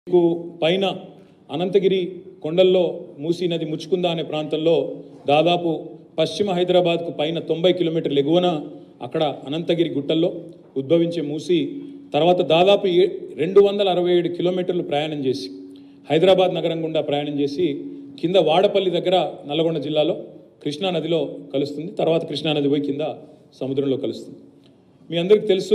మీకు పైన అనంతగిరి కొండల్లో మూసీ నది ముచ్చుకుందా అనే ప్రాంతంలో దాదాపు పశ్చిమ హైదరాబాద్కు పైన తొంభై కిలోమీటర్లు ఎగువన అక్కడ అనంతగిరి గుట్టల్లో ఉద్భవించే మూసి తర్వాత దాదాపు ఏ రెండు వందల అరవై ఏడు కిలోమీటర్లు ప్రయాణం చేసి హైదరాబాద్ నగరం గుండా ప్రయాణం చేసి కింద వాడపల్లి దగ్గర నల్గొండ జిల్లాలో కృష్ణా నదిలో కలుస్తుంది తర్వాత కృష్ణా నది పోయి కింద సముద్రంలో కలుస్తుంది మీ అందరికీ తెలుసు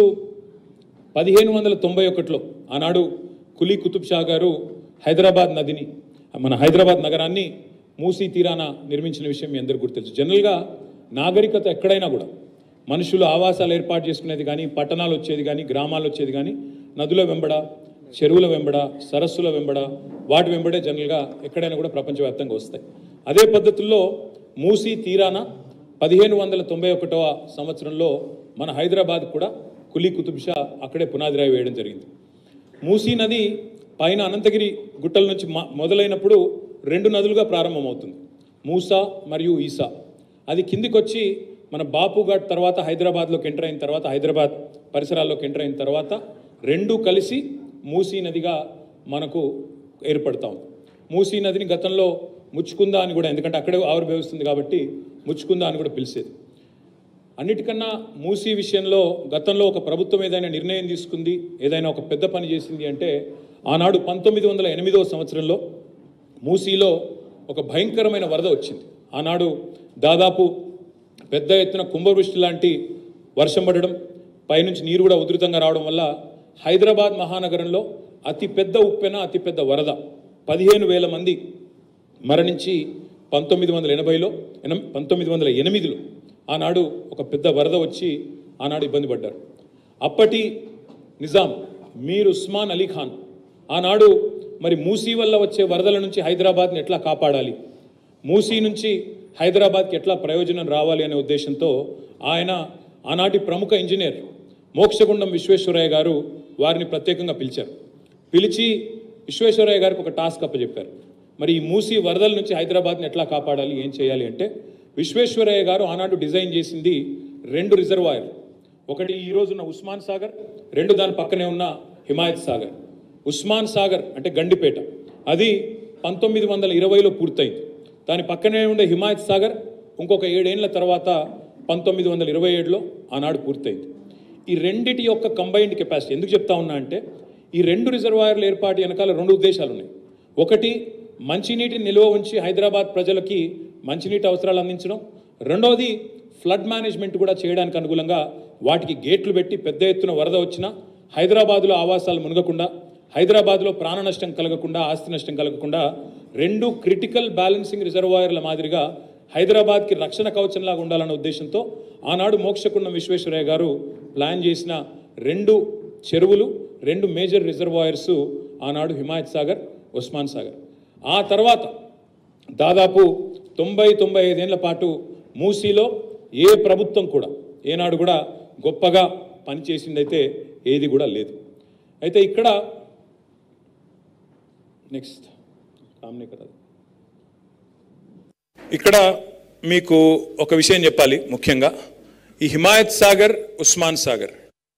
పదిహేను వందల తొంభై ఒకటిలో ఆనాడు కులీ కుతుబ్ షా గారు హైదరాబాద్ నదిని మన హైదరాబాద్ నగరాన్ని మూసీ తీరాన నిర్మించిన విషయం మీ అందరికీ గుర్తు తెలుసు జనరల్గా నాగరికత ఎక్కడైనా కూడా మనుషులు ఆవాసాలు ఏర్పాటు చేసుకునేది కానీ పట్టణాలు వచ్చేది కానీ గ్రామాలు వచ్చేది కానీ నదుల వెంబడ చెరువుల వెంబడ సరస్సుల వెంబడ వాటి వెంబడే జనరల్గా ఎక్కడైనా కూడా ప్రపంచవ్యాప్తంగా వస్తాయి అదే పద్ధతుల్లో మూసీ తీరాన పదిహేను వందల తొంభై ఒకటవ సంవత్సరంలో మన హైదరాబాద్ కూడా కులీ కుతుబ్ షా అక్కడే పునాది రాయి వేయడం జరిగింది మూసీ నది పైన అనంతగిరి గుట్టల నుంచి మ- మొదలైనప్పుడు రెండు నదులుగా ప్రారంభమవుతుంది మూసా మరియు ఈసా అది కిందికి వచ్చి మన బాపుఘాట్ తర్వాత హైదరాబాద్లోకి ఎంటర్ అయిన తర్వాత హైదరాబాద్ పరిసరాల్లోకి ఎంటర్ అయిన తర్వాత రెండు కలిసి మూసీ నదిగా మనకు ఏర్పడతా ఉంది మూసీ నదిని గతంలో ముచ్చుకుందా అని కూడా ఎందుకంటే అక్కడే ఆవిర్భవిస్తుంది కాబట్టి ముచ్చుకుందా అని కూడా పిలిచేది అన్నిటికన్నా మూసీ విషయంలో గతంలో ఒక ప్రభుత్వం ఏదైనా నిర్ణయం తీసుకుంది ఏదైనా ఒక పెద్ద పని చేసింది అంటే ఆనాడు పంతొమ్మిది వందల ఎనిమిదవ సంవత్సరంలో మూసీలో ఒక భయంకరమైన వరద వచ్చింది ఆనాడు దాదాపు పెద్ద ఎత్తున కుంభవృష్టి లాంటి వర్షం పడడం పైనుంచి నీరు కూడా ఉధృతంగా రావడం వల్ల హైదరాబాద్ మహానగరంలో అతి పెద్ద ఉప్పెన అతి పెద్ద వరద పదిహేను వేల మంది మరణించి పంతొమ్మిది వందల ఎనభైలో ఎనం పంతొమ్మిది వందల ఎనిమిదిలో ఆనాడు ఒక పెద్ద వరద వచ్చి ఆనాడు ఇబ్బంది పడ్డారు అప్పటి నిజాం మీర్ ఉస్మాన్ అలీ ఖాన్ ఆనాడు మరి మూసీ వల్ల వచ్చే వరదల నుంచి హైదరాబాద్ని ఎట్లా కాపాడాలి మూసీ నుంచి హైదరాబాద్కి ఎట్లా ప్రయోజనం రావాలి అనే ఉద్దేశంతో ఆయన ఆనాటి ప్రముఖ ఇంజనీర్ మోక్షగుండం విశ్వేశ్వరయ్య గారు వారిని ప్రత్యేకంగా పిలిచారు పిలిచి విశ్వేశ్వరయ్య గారికి ఒక టాస్క్ అప్పచెప్పారు మరి ఈ మూసీ వరదల నుంచి హైదరాబాద్ని ఎట్లా కాపాడాలి ఏం చేయాలి అంటే విశ్వేశ్వరయ్య గారు ఆనాడు డిజైన్ చేసింది రెండు రిజర్వాయర్ ఒకటి ఈ రోజున్న ఉస్మాన్ సాగర్ రెండు దాని పక్కనే ఉన్న హిమాయత్ సాగర్ ఉస్మాన్ సాగర్ అంటే గండిపేట అది పంతొమ్మిది వందల ఇరవైలో పూర్తయింది దాని పక్కనే ఉండే హిమాయత్ సాగర్ ఇంకొక ఏడేళ్ల తర్వాత పంతొమ్మిది వందల ఇరవై ఏడులో ఆనాడు పూర్తయింది ఈ రెండిటి యొక్క కంబైన్డ్ కెపాసిటీ ఎందుకు చెప్తా ఉన్నా అంటే ఈ రెండు రిజర్వాయర్ల ఏర్పాటు వెనకాల రెండు ఉద్దేశాలు ఉన్నాయి ఒకటి మంచినీటిని నిల్వ ఉంచి హైదరాబాద్ ప్రజలకి మంచినీటి అవసరాలు అందించడం రెండవది ఫ్లడ్ మేనేజ్మెంట్ కూడా చేయడానికి అనుకూలంగా వాటికి గేట్లు పెట్టి పెద్ద ఎత్తున వరద వచ్చినా హైదరాబాదులో ఆవాసాలు మునగకుండా హైదరాబాద్లో ప్రాణ నష్టం కలగకుండా ఆస్తి నష్టం కలగకుండా రెండు క్రిటికల్ బ్యాలెన్సింగ్ రిజర్వాయర్ల మాదిరిగా హైదరాబాద్కి రక్షణ కవచంలాగా ఉండాలన్న ఉద్దేశంతో ఆనాడు మోక్షకుండం విశ్వేశ్వరయ్య గారు ప్లాన్ చేసిన రెండు చెరువులు రెండు మేజర్ రిజర్వాయర్స్ ఆనాడు హిమాయత్ సాగర్ ఉస్మాన్ సాగర్ ఆ తర్వాత దాదాపు తొంభై తొంభై ఐదేళ్ల పాటు మూసీలో ఏ ప్రభుత్వం కూడా ఏనాడు కూడా గొప్పగా పనిచేసిందైతే ఏది కూడా లేదు అయితే ఇక్కడ నెక్స్ట్ కామ్నే కదా ఇక్కడ మీకు ఒక విషయం చెప్పాలి ముఖ్యంగా ఈ హిమాయత్ సాగర్ ఉస్మాన్ సాగర్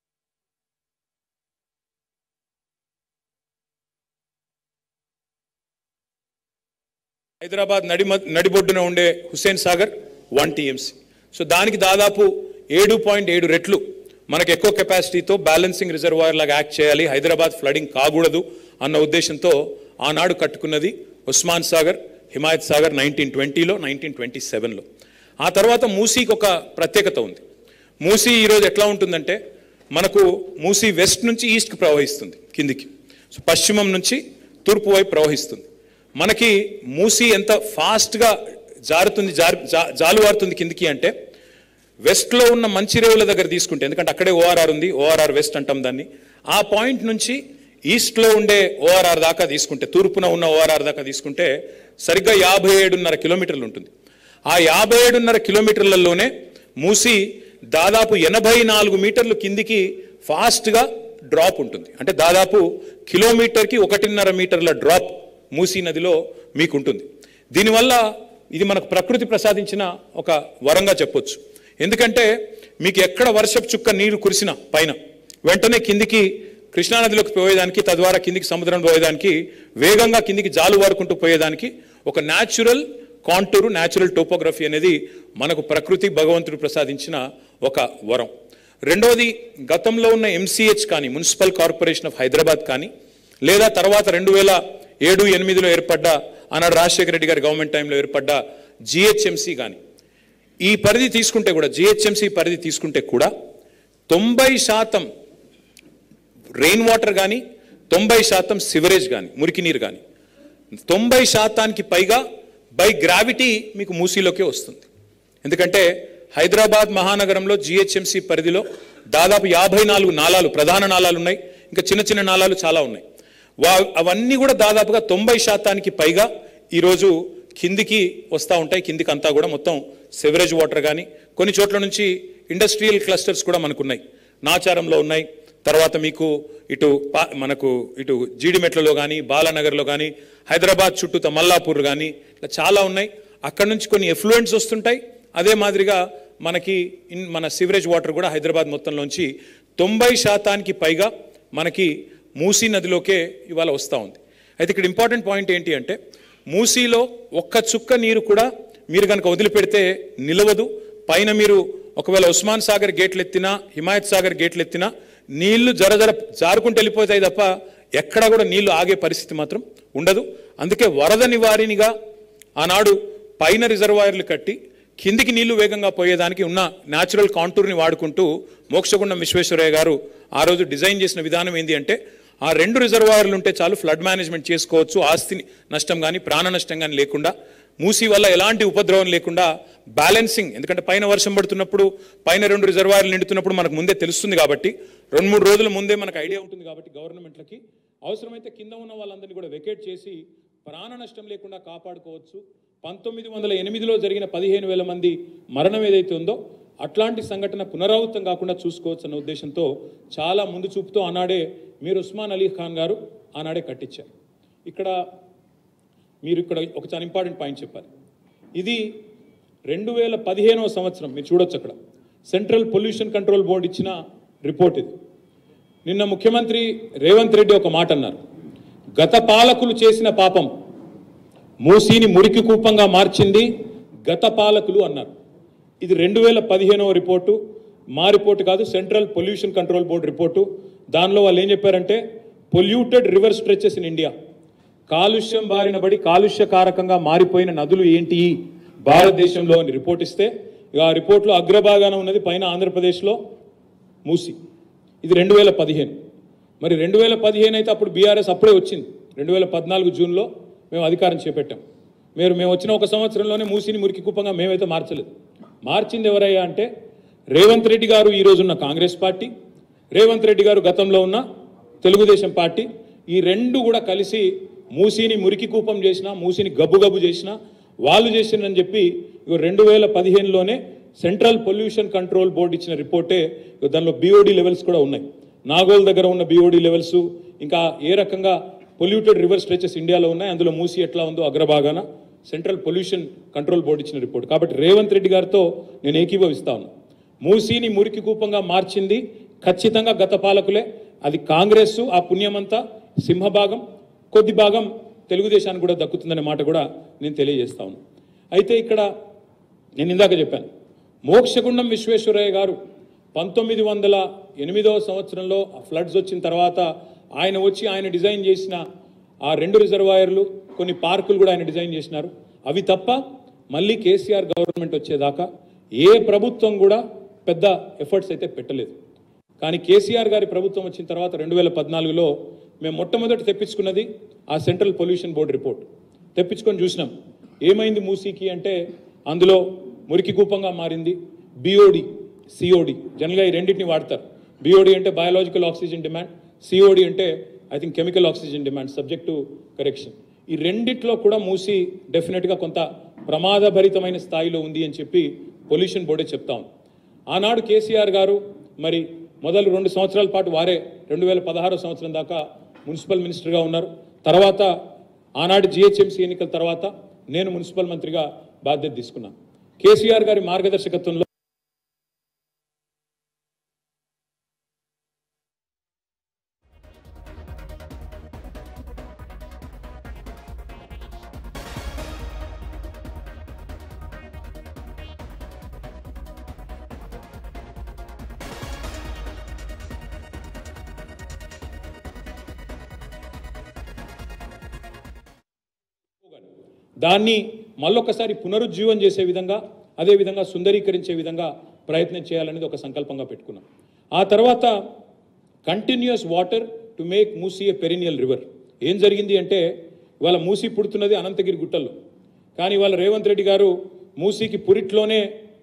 హైదరాబాద్ నడి నడిబొడ్డున ఉండే Hussain Sagar one TMC so దానికి దాదాపు ఏడు పాయింట్ ఏడు రెట్లు మనకు ఎక్కువ కెపాసిటీతో బ్యాలెన్సింగ్ రిజర్వాయర్ లాగా యాక్ట్ చేయాలి హైదరాబాద్ ఫ్లడింగ్ కాకూడదు అన్న ఉద్దేశంతో ఆనాడు కట్టుకున్నది ఉస్మాన్ సాగర్ హిమాయత్ సాగర్ నైన్టీన్ ట్వంటీలో నైన్టీన్ ట్వంటీ సెవెన్లో ఆ తర్వాత మూసీకి ఒక ప్రత్యేకత ఉంది మూసీ ఈరోజు ఎట్లా ఉంటుందంటే మనకు మూసీ వెస్ట్ నుంచి ఈస్ట్కి ప్రవహిస్తుంది కిందికి సో పశ్చిమం నుంచి తూర్పు వైపు ప్రవహిస్తుంది మనకి మూసీ ఎంత ఫాస్ట్గా జారుతుంది జారు జా- జాలువారుతుంది కిందికి అంటే వెస్ట్లో ఉన్న మంచిరేవుల దగ్గర తీసుకుంటే ఎందుకంటే అక్కడే ఓఆర్ఆర్ ఉంది ఓఆర్ఆర్ వెస్ట్ అంటాం దాన్ని ఆ పాయింట్ నుంచి ఈస్ట్లో ఉండే ఓఆర్ఆర్ దాకా తీసుకుంటే తూర్పున ఉన్న ఓఆర్ఆర్ దాకా తీసుకుంటే సరిగ్గా యాభై ఏడున్నర కిలోమీటర్లు ఉంటుంది ఆ యాభై ఏడున్నర కిలోమీటర్లలోనే మూసి దాదాపు ఎనభై నాలుగు మీటర్లు కిందికి ఫాస్ట్గా డ్రాప్ ఉంటుంది అంటే దాదాపు కిలోమీటర్కి ఒకటిన్నర మీటర్ల డ్రాప్ మూసీ నదిలో మీకు ఉంటుంది దీనివల్ల ఇది మనకు ప్రకృతి ప్రసాదించిన ఒక వరంగా చెప్పొచ్చు ఎందుకంటే మీకు ఎక్కడ వర్షపు చుక్క నీరు కురిసినా పైన వెంటనే కిందికి కృష్ణానదిలోకి పోయేదానికి తద్వారా కిందికి సముద్రం పోయేదానికి వేగంగా కిందికి జాలు వారుకుంటూ పోయేదానికి ఒక న్యాచురల్ కాంటూరు న్యాచురల్ టోపోగ్రఫీ అనేది మనకు ప్రకృతి భగవంతుడు ప్రసాదించిన ఒక వరం రెండవది గతంలో ఉన్న ఎంసీహెచ్ కానీ మున్సిపల్ కార్పొరేషన్ ఆఫ్ హైదరాబాద్ కానీ లేదా తర్వాత రెండు వేల ఏడు ఎనిమిదిలో ఏర్పడ్డ ఆనాడు రాజశేఖర రెడ్డి గారి గవర్నమెంట్ టైంలో ఏర్పడ్డ జిహెచ్ఎంసీ కానీ ఈ పరిధి తీసుకుంటే కూడా జిహెచ్ఎంసీ పరిధి తీసుకుంటే కూడా తొంభై శాతం రెయిన్ వాటర్ కానీ తొంభై శాతం సివరేజ్ కానీ మురికి నీరు కానీ తొంభై శాతానికి పైగా బై గ్రావిటీ మీకు మూసీలోకే వస్తుంది ఎందుకంటే హైదరాబాద్ మహానగరంలో జిహెచ్ఎంసీ పరిధిలో దాదాపు యాభై నాలుగు నాలాలు ప్రధాన నాలాలు ఉన్నాయి ఇంకా చిన్న చిన్న నాలాలు చాలా ఉన్నాయి వా అవన్నీ కూడా దాదాపుగా తొంభై శాతానికి పైగా ఈరోజు కిందికి వస్తూ ఉంటాయి కిందికి అంతా కూడా మొత్తం సెవరేజ్ వాటర్ కానీ కొన్ని చోట్ల నుంచి ఇండస్ట్రియల్ క్లస్టర్స్ కూడా మనకున్నాయి నాచారంలో ఉన్నాయి తర్వాత మీకు ఇటు పా- మనకు ఇటు జీడిమెట్లలో కానీ బాలానగర్లో కానీ హైదరాబాద్ చుట్టూత మల్లాపూర్ కానీ ఇట్లా చాలా ఉన్నాయి అక్కడ నుంచి కొన్ని ఎఫ్లుయెంట్స్ వస్తుంటాయి అదే మాదిరిగా మనకి ఇన్ మన సివరేజ్ వాటర్ కూడా హైదరాబాద్ మొత్తంలోంచి తొంభై శాతానికి పైగా మనకి మూసీ నదిలోకే ఇవాళ వస్తూ ఉంది అయితే ఇక్కడ ఇంపార్టెంట్ పాయింట్ ఏంటి అంటే మూసీలో ఒక్క చుక్క నీరు కూడా మీరు కనుక వదిలిపెడితే నిలవదు పైన మీరు ఒకవేళ ఉస్మాన్ సాగర్ గేట్లు ఎత్తినా హిమాయత్ సాగర్ గేట్లు ఎత్తినా నీళ్లు జర జర జారుకుంటూ వెళ్ళిపోతాయి తప్ప ఎక్కడా కూడా నీళ్లు ఆగే పరిస్థితి మాత్రం ఉండదు అందుకే వరద నివారినిగా ఆనాడు పైన రిజర్వాయర్లు కట్టి కిందికి నీళ్లు వేగంగా పోయేదానికి ఉన్న న్యాచురల్ కాంటూర్ని వాడుకుంటూ మోక్షగుండం విశ్వేశ్వరయ్య గారు ఆ రోజు డిజైన్ చేసిన విధానం ఏంటి అంటే ఆ రెండు రిజర్వాయర్లు ఉంటే చాలు ఫ్లడ్ మేనేజ్మెంట్ చేసుకోవచ్చు ఆస్తిని నష్టం కానీ ప్రాణ నష్టం కానీ లేకుండా మూసి వల్ల ఎలాంటి ఉపద్రవం లేకుండా బ్యాలెన్సింగ్ ఎందుకంటే పైన వర్షం పడుతున్నప్పుడు పైన రెండు రిజర్వాయర్లు నిండుతున్నప్పుడు మనకు ముందే తెలుస్తుంది కాబట్టి రెండు మూడు రోజుల ముందే మనకు ఐడియా ఉంటుంది కాబట్టి గవర్నమెంట్లకి అవసరమైతే కింద ఉన్న వాళ్ళందరినీ కూడా వెకేట్ చేసి ప్రాణ నష్టం లేకుండా కాపాడుకోవచ్చు పంతొమ్మిది వందల ఎనిమిదిలో జరిగిన పదిహేను వేల మంది మరణం ఏదైతే ఉందో అట్లాంటి సంఘటన పునరావృతం కాకుండా చూసుకోవచ్చు అన్న ఉద్దేశంతో చాలా ముందు చూపుతో ఆనాడే మీరు ఉస్మాన్ అలీ ఖాన్ గారు ఆనాడే కట్టించారు ఇక్కడ మీరు ఇక్కడ ఒక చాలా ఇంపార్టెంట్ పాయింట్ చెప్పాలి ఇది రెండు వేల పదిహేనవ సంవత్సరం మీరు చూడొచ్చు అక్కడ సెంట్రల్ పొల్యూషన్ కంట్రోల్ బోర్డు ఇచ్చిన రిపోర్ట్ ఇది నిన్న ముఖ్యమంత్రి రేవంత్ రెడ్డి ఒక మాట అన్నారు గత పాలకులు చేసిన పాపం మూసీని మురికి కూపంగా మార్చింది గత పాలకులు అన్నారు ఇది రెండు వేల పదిహేనవ రిపోర్టు మా రిపోర్టు కాదు central pollution control board report దానిలో వాళ్ళు ఏం చెప్పారంటే polluted river stretches in India కాలుష్యం బారిన పడి కాలుష్య కారకంగా మారిపోయిన నదులు ఏంటి భారతదేశంలో అని రిపోర్ట్ ఇస్తే ఇక ఆ రిపోర్ట్లో అగ్రభాగాన ఉన్నది పైన ఆంధ్రప్రదేశ్లో మూసి ఇది రెండు వేల పదిహేను మరి రెండు వేల పదిహేను అయితే అప్పుడు బీఆర్ఎస్ అప్పుడే వచ్చింది రెండు వేల పద్నాలుగు జూన్లో మేము అధికారం చేపట్టాం మీరు మేము వచ్చిన ఒక సంవత్సరంలోనే మూసిని మురికి కుప్పంగా మేమైతే మార్చలేదు మార్చింది ఎవరయ్యా అంటే రేవంత్ రెడ్డి గారు ఈ రోజున్న కాంగ్రెస్ పార్టీ రేవంత్ రెడ్డి గారు గతంలో ఉన్న తెలుగుదేశం పార్టీ ఈ రెండు కూడా కలిసి మూసిని మురికి కూపం చేసిన మూసిని గబ్బు గబ్బు చేసిన వాళ్ళు చేసిందని చెప్పి ఇగో రెండు వేల పదిహేనులోనే సెంట్రల్ పొల్యూషన్ కంట్రోల్ బోర్డు ఇచ్చిన రిపోర్టే ఇగో దానిలో బీఓడి లెవెల్స్ కూడా ఉన్నాయి నాగోల్ దగ్గర ఉన్న బీఓడి లెవెల్స్ ఇంకా ఏ రకంగా పొల్యూటెడ్ రివర్ స్ట్రెచెస్ ఇండియాలో ఉన్నాయి అందులో మూసి ఎట్లా ఉందో అగ్రభాగాన సెంట్రల్ పొల్యూషన్ కంట్రోల్ బోర్డు ఇచ్చిన రిపోర్ట్ కాబట్టి రేవంత్ రెడ్డి గారితో నేను ఏకీభవిస్తా ఉన్నా మూసీని మురికి కూపంగా మార్చింది ఖచ్చితంగా గత పాలకులే అది కాంగ్రెస్ ఆ పుణ్యమంతా సింహభాగం కొద్ది భాగం తెలుగుదేశానికి కూడా దక్కుతుందనే మాట కూడా నేను తెలియజేస్తా ఉన్నాను అయితే ఇక్కడ నేను ఇందాక చెప్పాను మోక్షగుండం విశ్వేశ్వరయ్య గారు పంతొమ్మిది వందల ఎనిమిదవ సంవత్సరంలో ఫ్లడ్స్ వచ్చిన తర్వాత ఆయన వచ్చి ఆయన డిజైన్ చేసిన ఆ రెండు రిజర్వాయర్లు కొన్ని పార్కులు కూడా ఆయన డిజైన్ చేసినారు అవి తప్ప మళ్ళీ కేసీఆర్ గవర్నమెంట్ వచ్చేదాకా ఏ ప్రభుత్వం కూడా పెద్ద ఎఫర్ట్స్ అయితే పెట్టలేదు కానీ కేసీఆర్ గారి ప్రభుత్వం వచ్చిన తర్వాత రెండు వేల పద్నాలుగులో మేము మొట్టమొదటి తెప్పించుకున్నది ఆ సెంట్రల్ పొల్యూషన్ బోర్డు రిపోర్ట్ తెప్పించుకొని చూసినాం ఏమైంది మూసీకి అంటే అందులో మురికి కూపంగా మారింది బిఓడి సిఓడి జనరల్గా ఈ రెండింటిని వాడతారు బిఓడి అంటే బయాలజికల్ ఆక్సిజన్ డిమాండ్ సిఓడి అంటే I think chemical oxygen demand subject to correction ఈ రెండిట్లో కూడా మూసి డెఫినెట్గా కొంత ప్రమాదభరితమైన స్థాయిలో ఉంది అని చెప్పి పొల్యూషన్ బోర్డే చెప్తా ఉంది ఆనాడు కేసీఆర్ గారు మరి మొదలు రెండు సంవత్సరాల పాటు వారే రెండు వేల పదహారో సంవత్సరం దాకా మున్సిపల్ మినిస్టర్గా ఉన్నారు తర్వాత ఆనాడు జిహెచ్ఎంసీ ఎన్నికల తర్వాత నేను మున్సిపల్ మంత్రిగా బాధ్యత తీసుకున్నాను కేసీఆర్ గారి మార్గదర్శకత్వంలో దాన్ని మళ్ళొకసారి పునరుజ్జీవం చేసే విధంగా అదేవిధంగా సుందరీకరించే విధంగా ప్రయత్నం చేయాలనేది ఒక సంకల్పంగా పెట్టుకున్నాం ఆ తర్వాత continuous water to make Musi a perennial river ఏం జరిగింది అంటే ఇవాళ మూసీ పుడుతున్నది అనంతగిరి గుట్టల్లో కానీ ఇవాళ రేవంత్ రెడ్డి గారు మూసీకి పురిట్లోనే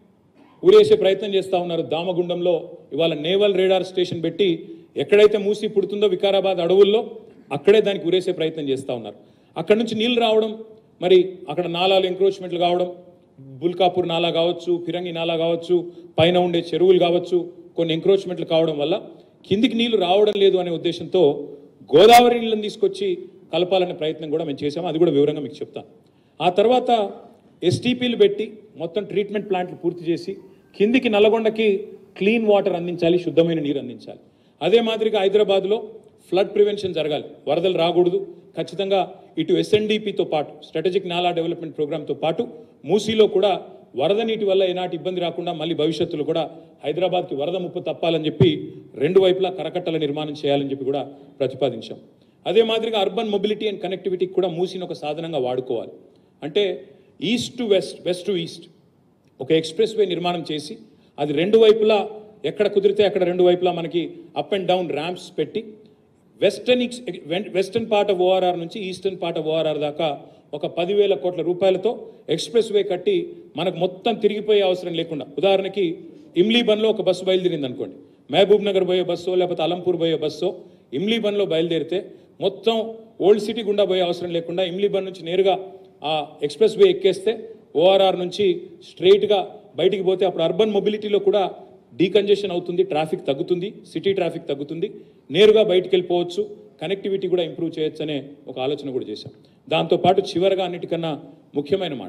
ఊరేసే ప్రయత్నం చేస్తూ ఉన్నారు దామగుండంలో ఇవాళ నేవల్ రేడార్ స్టేషన్ పెట్టి ఎక్కడైతే మూసి పుడుతుందో వికారాబాద్ అడవుల్లో అక్కడే దానికి ఊరేసే ప్రయత్నం చేస్తూ ఉన్నారు అక్కడ నుంచి నీళ్లు రావడం మరి అక్కడ నాలాలు ఎంక్రోచ్మెంట్లు కావడం బుల్కాపూర్ నాలా కావచ్చు ఫిరంగి నాలా కావచ్చు పైన ఉండే చెరువులు కావచ్చు కొన్ని ఎంక్రోచ్మెంట్లు కావడం వల్ల కిందికి నీళ్లు రావడం లేదు అనే ఉద్దేశంతో గోదావరి నీళ్ళని తీసుకొచ్చి కలపాలనే ప్రయత్నం కూడా మేము చేసాము అది కూడా వివరంగా మీకు చెప్తాను ఆ తర్వాత ఎస్టీపీలు పెట్టి మొత్తం ట్రీట్మెంట్ ప్లాంట్లు పూర్తి చేసి కిందికి నల్లగొండకి క్లీన్ వాటర్ అందించాలి శుద్ధమైన నీరు అందించాలి అదే మాదిరిగా హైదరాబాద్లో ఫ్లడ్ ప్రివెన్షన్ జరగాలి వరదలు రాకూడదు ఖచ్చితంగా ఇటు ఎస్ఎన్డిపితో పాటు స్ట్రాటజిక్ నాలా డెవలప్మెంట్ ప్రోగ్రామ్తో పాటు మూసీలో కూడా వరద నీటి వల్ల ఎలాంటి ఇబ్బంది రాకుండా మళ్ళీ భవిష్యత్తులో కూడా హైదరాబాద్కి వరద ముప్పు తప్పాలని చెప్పి రెండు వైపులా కరకట్టల నిర్మాణం చేయాలని చెప్పి కూడా ప్రతిపాదించాం అదే మాదిరిగా అర్బన్ మొబిలిటీ అండ్ కనెక్టివిటీకి కూడా మూసిని ఒక సాధనంగా వాడుకోవాలి అంటే east to west west to east ఒక ఎక్స్ప్రెస్ వే నిర్మాణం చేసి అది రెండు వైపులా ఎక్కడ కుదిరితే అక్కడ రెండు వైపులా మనకి అప్ అండ్ డౌన్ ర్యాంప్స్ పెట్టి వెస్టర్న్ ఎక్స్- వెన్- వెస్టర్న్ పార్ట్ ఆఫ్ ఓఆర్ఆర్ నుంచి ఈస్టర్న్ పార్ట్ ఆఫ్ ఓఆర్ఆర్ దాకా ఒక పదివేల కోట్ల రూపాయలతో ఎక్స్ప్రెస్ వే కట్టి మనకు మొత్తం తిరిగిపోయే అవసరం లేకుండా ఉదాహరణకి ఇమ్లీబన్లో ఒక బస్సు బయలుదేరింది అనుకోండి మహబూబ్ నగర్ పోయే బస్సో లేకపోతే అలంపూర్ పోయే బస్సో ఇమ్లీబన్లో బయలుదేరితే మొత్తం ఓల్డ్ సిటీ గుండా పోయే అవసరం లేకుండా ఇమ్లీబన్ నుంచి నేరుగా ఆ ఎక్స్ప్రెస్ వే ఎక్కేస్తే ఓఆర్ఆర్ నుంచి స్ట్రైట్గా బయటికి పోతే అప్పుడు అర్బన్ మొబిలిటీలో కూడా డీకంజెషన్ అవుతుంది ట్రాఫిక్ తగ్గుతుంది సిటీ ట్రాఫిక్ తగ్గుతుంది నేరుగా బయటికి వెళ్ళిపోవచ్చు కనెక్టివిటీ కూడా ఇంప్రూవ్ చేయొచ్చు అనే ఒక ఆలోచన కూడా చేశాం దాంతోపాటు చివరగా అన్నిటికన్నా ముఖ్యమైన మాట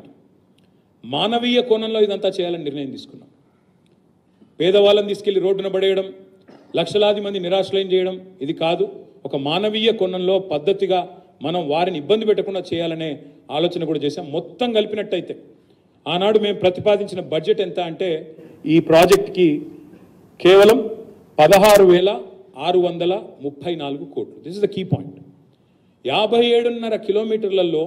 మానవీయ కోణంలో ఇదంతా చేయాలని నిర్ణయం తీసుకున్నాం పేదవాళ్ళని తీసుకెళ్లి రోడ్డున పడేయడం లక్షలాది మంది నిరాశ్రయం చేయడం ఇది కాదు ఒక మానవీయ కోణంలో పద్ధతిగా మనం వారిని ఇబ్బంది పెట్టకుండా చేయాలనే ఆలోచన కూడా చేశాం మొత్తం కలిపినట్టయితే ఆనాడు మేము ప్రతిపాదించిన బడ్జెట్ ఎంత అంటే ఈ ప్రాజెక్ట్కి కేవలం పదహారు వేల ఆరు వందల ముప్పై నాలుగు కోట్లు this is the key point యాభై ఏడున్నర కిలోమీటర్లలో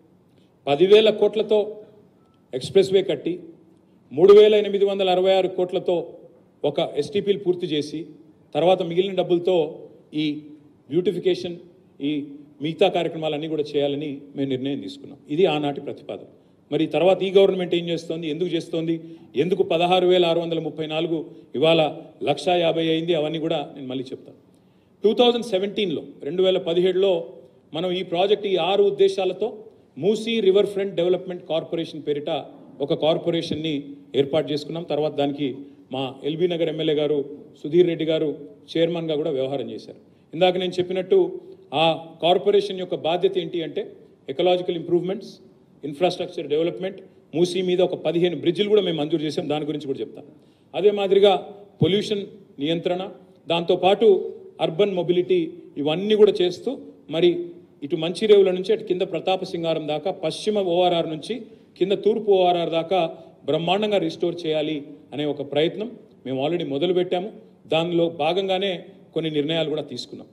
పదివేల కోట్లతో ఎక్స్ప్రెస్ వే కట్టి మూడు వేల ఎనిమిది వందల అరవై ఆరు కోట్లతో ఒక ఎస్టీపీలు పూర్తి చేసి తర్వాత మిగిలిన డబ్బులతో ఈ బ్యూటిఫికేషన్ ఈ మిగతా కార్యక్రమాలన్నీ కూడా చేయాలని మేము నిర్ణయం తీసుకున్నాం ఇది ఆనాటి ప్రతిపాదన మరి తర్వాత ఈ గవర్నమెంట్ ఏం చేస్తోంది ఎందుకు చేస్తోంది ఎందుకు పదహారు వేల ఆరు వందల ముప్పై నాలుగు ఇవాళ లక్షా యాభై అయింది అవన్నీ కూడా నేను మళ్ళీ చెప్తాను టూ థౌజండ్ సెవెంటీన్లో రెండు వేల పదిహేడులో మనం ఈ ప్రాజెక్ట్ ఈ ఆరు ఉద్దేశాలతో Musi riverfront development corporation పేరిట ఒక కార్పొరేషన్ని ఏర్పాటు చేసుకున్నాం తర్వాత దానికి మా ఎల్బీ నగర్ ఎమ్మెల్యే గారు సుధీర్ రెడ్డి గారు చైర్మన్గా కూడా వ్యవహారం చేశారు ఇందాక నేను చెప్పినట్టు ఆ కార్పొరేషన్ యొక్క బాధ్యత ఏంటి అంటే ecological improvements infrastructure development Musi మీద ఒక పదిహేను బ్రిడ్జిలు కూడా మేము మంజూరు చేసాం దాని గురించి కూడా చెప్తాను అదే మాదిరిగా పొల్యూషన్ నియంత్రణ దాంతోపాటు అర్బన్ మొబిలిటీ ఇవన్నీ కూడా చేస్తూ మరి ఇటు మంచిరేవుల నుంచి అటు కింద ప్రతాప సింగారం దాకా పశ్చిమ ఓఆర్ఆర్ నుంచి కింద తూర్పు ఓఆర్ఆర్ దాకా బ్రహ్మాండంగా రిస్టోర్ చేయాలి అనే ఒక ప్రయత్నం మేము ఆల్రెడీ మొదలు పెట్టాము దానిలో భాగంగానే కొన్ని నిర్ణయాలు కూడా తీసుకున్నాం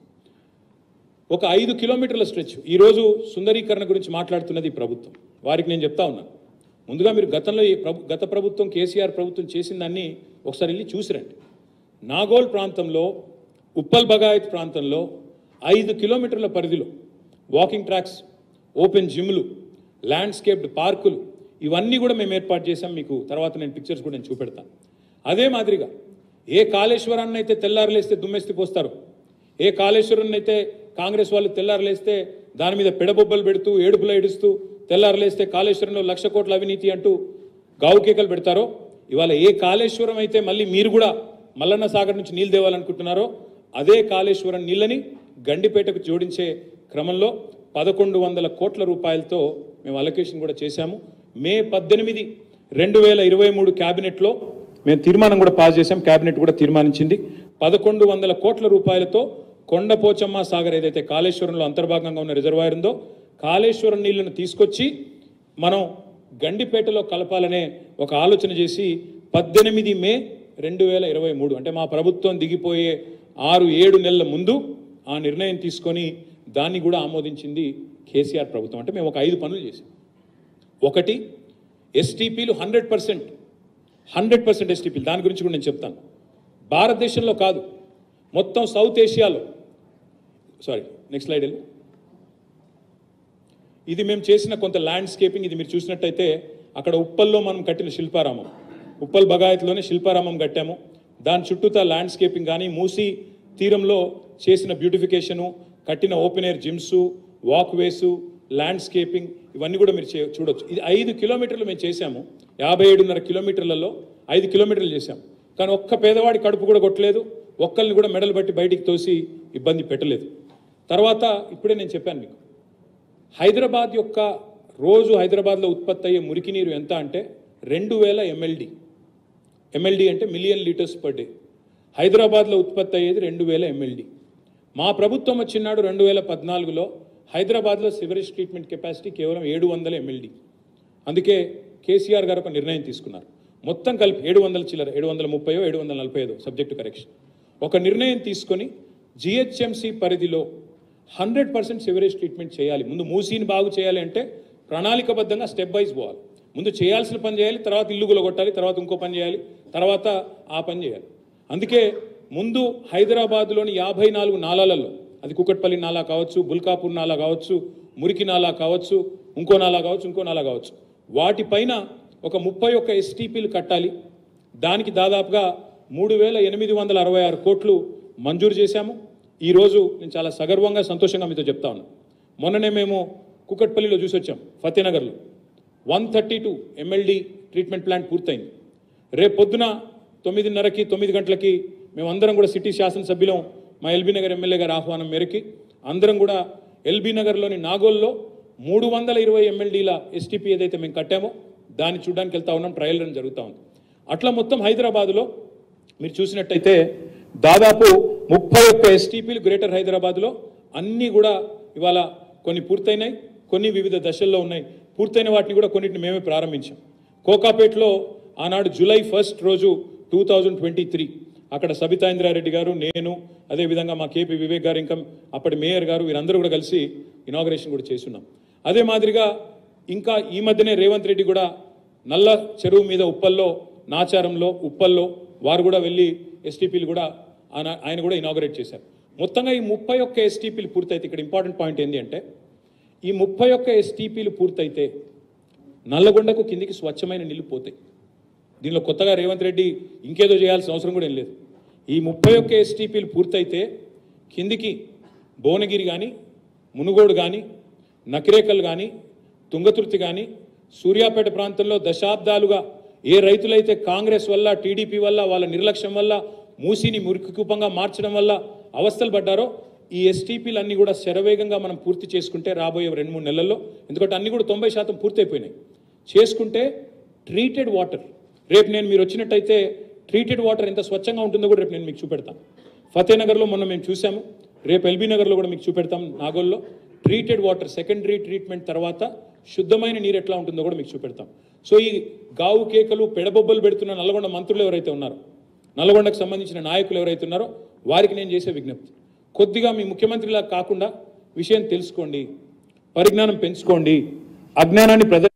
ఒక ఐదు కిలోమీటర్ల స్ట్రెచ్ ఈరోజు సుందరీకరణ గురించి మాట్లాడుతున్నది ఈ ప్రభుత్వం వారికి నేను చెప్తా ఉన్నాను ముందుగా మీరు గతంలో ఈ ప్రభు గత ప్రభుత్వం కేసీఆర్ ప్రభుత్వం చేసిన దాన్ని ఒకసారి వెళ్ళి చూసిరండి నాగోల్ ప్రాంతంలో ఉప్పల్ బగాయత్ ప్రాంతంలో ఐదు కిలోమీటర్ల పరిధిలో వాకింగ్ ట్రాక్స్ ఓపెన్ జిమ్లు ల్యాండ్స్కేప్డ్ పార్కులు ఇవన్నీ కూడా మేము ఏర్పాటు చేసాం మీకు తర్వాత నేను పిక్చర్స్ కూడా నేను చూపెడతాను అదే మాదిరిగా ఏ కాళేశ్వరాన్ని అయితే తెల్లారులేస్తే దుమ్మెస్తి పోస్తారు ఏ కాళేశ్వరాన్ని అయితే కాంగ్రెస్ వాళ్ళు తెల్లారులేస్తే దాని మీద పెడబొబ్బలు పెడుతూ ఏడుపులు ఏడుస్తూ తెల్లారులేస్తే కాళేశ్వరంలో లక్ష కోట్ల అవినీతి అంటూ గావుకేకలు పెడతారో ఇవాళ ఏ కాళేశ్వరం అయితే మళ్ళీ మీరు కూడా మల్లన్న సాగర్ నుంచి నీళ్ళు తేవాలనుకుంటున్నారో అదే కాళేశ్వరం నీళ్ళని గండిపేటకు జోడించే క్రమంలో పదకొండు వందల కోట్ల రూపాయలతో మేము అలొకేషన్ కూడా చేశాము మే పద్దెనిమిది రెండు వేల ఇరవై మూడు క్యాబినెట్లో మేము తీర్మానం కూడా పాస్ చేశాం క్యాబినెట్ కూడా తీర్మానించింది పదకొండు వందల కోట్ల రూపాయలతో కొండపోచమ్మ సాగర్ ఏదైతే కాళేశ్వరంలో అంతర్భాగంగా ఉన్న రిజర్వాయర్ ఉందో కాళేశ్వరం నీళ్లను తీసుకొచ్చి మనం గండిపేటలో కలపాలనే ఒక ఆలోచన చేసి పద్దెనిమిది మే రెండు వేల ఇరవై మూడు అంటే మా ప్రభుత్వం దిగిపోయే ఆరు ఏడు నెలల ముందు ఆ నిర్ణయం తీసుకొని దాన్ని కూడా ఆమోదించింది కేసీఆర్ ప్రభుత్వం అంటే మేము ఒక ఐదు పనులు చేసాం ఒకటి ఎస్టీపీలు హండ్రెడ్ పర్సెంట్ హండ్రెడ్ పర్సెంట్ ఎస్టీపీలు దాని గురించి కూడా నేను చెప్తాను భారతదేశంలో కాదు మొత్తం సౌత్ ఏషియాలో సారీ నెక్స్ట్ స్లైడ్ వెళ్ళు ఇది మేము చేసిన కొంత ల్యాండ్స్కేపింగ్ ఇది మీరు చూసినట్టయితే అక్కడ ఉప్పల్లో మనం కట్టిన శిల్పారామం ఉప్పల్ బగాయత్లోనే శిల్పారామం కట్టాము దాని చుట్టూతా ల్యాండ్స్కేపింగ్ కానీ మూసీ తీరంలో చేసిన బ్యూటిఫికేషను కట్టిన open air gyms walkways landscaping ఇవన్నీ కూడా మీరు చే- చూడొచ్చు ఇది ఐదు కిలోమీటర్లు మేము చేశాము యాభై ఏడున్నర కిలోమీటర్లలో ఐదు కిలోమీటర్లు చేశాం కానీ ఒక్క పేదవాడి కడుపు కూడా కొట్టలేదు ఒక్కరిని కూడా మెడలు బట్టి బయటికి తోసి ఇబ్బంది పెట్టలేదు తర్వాత ఇప్పుడే నేను చెప్పాను మీకు హైదరాబాద్ యొక్క రోజు హైదరాబాద్లో ఉత్పత్తి అయ్యే మురికి నీరు ఎంత అంటే రెండు వేల ఎంఎల్డి ఎంఎల్డి అంటే మిలియన్ లీటర్స్ పర్ డే హైదరాబాద్లో ఉత్పత్తి అయ్యేది రెండు వేల ఎంఎల్డి మా ప్రభుత్వం వచ్చినాడు రెండు వేల పద్నాలుగులో హైదరాబాద్లో సివరేజ్ ట్రీట్మెంట్ కెపాసిటీ కేవలం ఏడు వందల ఎంఎల్డి అందుకే కేసీఆర్ గారు ఒక నిర్ణయం తీసుకున్నారు మొత్తం కలిపి ఏడు వందల చిల్లర ఏడు వందల ముప్పయో ఏడు వందల నలభై ఐదో సబ్జెక్టు కరెక్షన్ ఒక నిర్ణయం తీసుకొని జిహెచ్ఎంసి పరిధిలో హండ్రెడ్ పర్సెంట్ సివరేజ్ ట్రీట్మెంట్ చేయాలి ముందు మూసీని బాగు చేయాలి అంటే ప్రణాళికబద్ధంగా స్టెప్ వైజ్ పోవాలి ముందు చేయాల్సిన పని చేయాలి తర్వాత ఇల్లు కొట్టాలి తర్వాత ఇంకో పని చేయాలి తర్వాత ఆ పని చేయాలి అందుకే ముందు హైదరాబాద్లోని యాభై నాలుగు నాలాలలో అది కుకట్పల్లి నాలా కావచ్చు బుల్కాపూర్ నాలా కావచ్చు మురికి నాలా కావచ్చు ఇంకో నాలా కావచ్చు ఇంకో నాలా కావచ్చు వాటిపైన ఒక ముప్పై ఒక్క ఎస్టీపీలు కట్టాలి దానికి దాదాపుగా మూడు వేల ఎనిమిది వందల అరవై ఆరు కోట్లు మంజూరు చేశాము ఈరోజు నేను చాలా సగర్వంగా సంతోషంగా మీతో చెప్తా ఉన్నాను మొన్ననే మేము కుకట్పల్లిలో చూసి వచ్చాం ఫతేనగర్లో one thirty two MLD treatment plant పూర్తయింది రేపు పొద్దున తొమ్మిదిన్నరకి తొమ్మిది గంటలకి మేమందరం కూడా సిటీ శాసనసభ్యులం మా ఎల్బీ నగర్ ఎమ్మెల్యే గారి ఆహ్వానం మేరకి అందరం కూడా ఎల్బీ నగర్లోని నాగోల్లో మూడు వందల ఇరవై ఎంఎల్డీల ఎస్టీపీ ఏదైతే మేము కట్టామో దాన్ని చూడడానికి వెళ్తా ఉన్నాం ట్రయల్ రన్ జరుగుతూ ఉంది అట్లా మొత్తం హైదరాబాదులో మీరు చూసినట్టయితే దాదాపు ముప్పై ఒక్క ఎస్టీపీలు గ్రేటర్ హైదరాబాద్లో అన్నీ కూడా ఇవాళ కొన్ని పూర్తయినాయి కొన్ని వివిధ దశల్లో ఉన్నాయి పూర్తయిన వాటిని కూడా కొన్నిటిని మేమే ప్రారంభించాం కోకాపేట్లో ఆనాడు జూలై ఫస్ట్ రోజు టూ థౌజండ్ ట్వంటీ త్రీ అక్కడ సబితా ఇంద్రారెడ్డి గారు నేను అదేవిధంగా మా కేపీ వివేక్ గారు ఇంకా అప్పటి మేయర్ గారు వీరందరూ కూడా కలిసి ఇనాగరేషన్ కూడా చేస్తున్నాం అదే మాదిరిగా ఇంకా ఈ మధ్యనే రేవంత్ రెడ్డి కూడా నల్ల చెరువు మీద ఉప్పల్లో నాచారంలో ఉప్పల్లో వారు కూడా వెళ్ళి ఎస్టీపీలు కూడా ఆయన ఆయన కూడా ఇనాగరేట్ చేశారు మొత్తంగా ఈ ముప్పై ఒక్క ఎస్టీపీలు పూర్తయితే ఇక్కడ ఇంపార్టెంట్ పాయింట్ ఏంటి అంటే ఈ ముప్పై ఒక్క ఎస్టీపీలు పూర్తయితే నల్లగొండకు కిందికి స్వచ్ఛమైన నీళ్లు పోతాయి దీనిలో కొత్తగా రేవంత్ రెడ్డి ఇంకేదో చేయాల్సిన అవసరం కూడా ఏం లేదు ఈ ముప్పై ఒక్క ఎస్టీపీలు పూర్తయితే కిందికి భువనగిరి కానీ మునుగోడు కానీ నకిరేకల్ కానీ తుంగతుర్తి కానీ సూర్యాపేట ప్రాంతంలో దశాబ్దాలుగా ఏ రైతులైతే కాంగ్రెస్ వల్ల టీడీపీ వల్ల వాళ్ళ నిర్లక్ష్యం వల్ల మూసిని మురికి కూపంగా మార్చడం వల్ల అవస్థలు పడ్డారో ఈ ఎస్టీపీలు అన్నీ కూడా శరవేగంగా మనం పూర్తి చేసుకుంటే రాబోయే రెండు మూడు నెలల్లో ఎందుకంటే అన్నీ కూడా తొంభై శాతం పూర్తయిపోయినాయి చేసుకుంటే ట్రీటెడ్ వాటర్ రేపు నేను మీరు వచ్చినట్టయితే ట్రీటెడ్ వాటర్ ఎంత స్వచ్ఛంగా ఉంటుందో కూడా రేపు నేను మీకు చూపెడతాను ఫతేనగర్లో మొన్న మేము చూసాము రేపు ఎల్బీ నగర్లో కూడా మీకు చూపెడతాం నాగోల్లో ట్రీటెడ్ వాటర్ సెకండరీ ట్రీట్మెంట్ తర్వాత శుద్ధమైన నీరు ఎట్లా ఉంటుందో కూడా మీకు చూపెడతాం సో ఈ గావు కేకలు పెడబొబ్బలు పెడుతున్న నల్గొండ మంత్రులు ఎవరైతే ఉన్నారో నల్గొండకు సంబంధించిన నాయకులు ఎవరైతే ఉన్నారో వారికి నేను చేసే విజ్ఞప్తి కొద్దిగా మీ ముఖ్యమంత్రిలా కాకుండా విషయం తెలుసుకోండి పరిజ్ఞానం పెంచుకోండి అజ్ఞానాన్ని ప్రదర్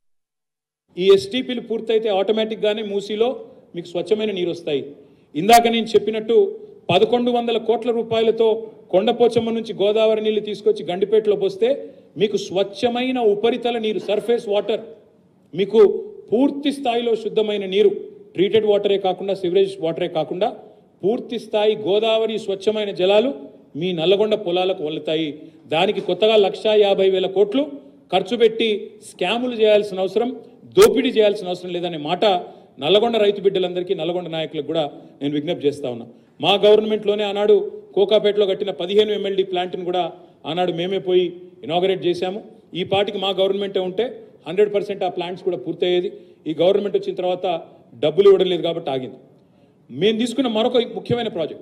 ఈ ఎస్టీపీలు పూర్తయితే ఆటోమేటిక్గానే మూసీలో మీకు స్వచ్ఛమైన నీరు వస్తాయి ఇందాక నేను చెప్పినట్టు పదకొండు వందల కోట్ల రూపాయలతో కొండపోచమ్మ నుంచి గోదావరి నీళ్లు తీసుకొచ్చి గండిపేటలో పోస్తే మీకు స్వచ్ఛమైన ఉపరితల నీరు సర్ఫేస్ వాటర్ మీకు పూర్తి స్థాయిలో శుద్ధమైన నీరు ట్రీటెడ్ వాటరే కాకుండా సివరేజ్ వాటరే కాకుండా పూర్తి స్థాయి గోదావరి స్వచ్ఛమైన జలాలు మీ నల్లగొండ పొలాలకు వల్లుతాయి దానికి కొత్తగా లక్షా యాభై వేల కోట్లు ఖర్చు పెట్టి స్కాములు చేయాల్సిన అవసరం దోపిడీ చేయాల్సిన అవసరం లేదనే మాట నల్లగొండ రైతు బిడ్డలందరికీ నల్లగొండ నాయకులకు కూడా నేను విజ్ఞప్తి చేస్తా ఉన్నా మా గవర్నమెంట్లోనే ఆనాడు కోకాపేటలో కట్టిన పదిహేను ఎంఎల్డి ప్లాంట్ని కూడా ఆనాడు మేమే పోయి ఇనాగరేట్ చేశాము ఈ పాటికి మా గవర్నమెంటే ఉంటే హండ్రెడ్ పర్సెంట్ ఆ ప్లాంట్స్ కూడా పూర్తయ్యేది ఈ గవర్నమెంట్ వచ్చిన తర్వాత డబ్బులు ఇవ్వడం లేదు కాబట్టి ఆగింది మేము తీసుకున్న మరొక ముఖ్యమైన project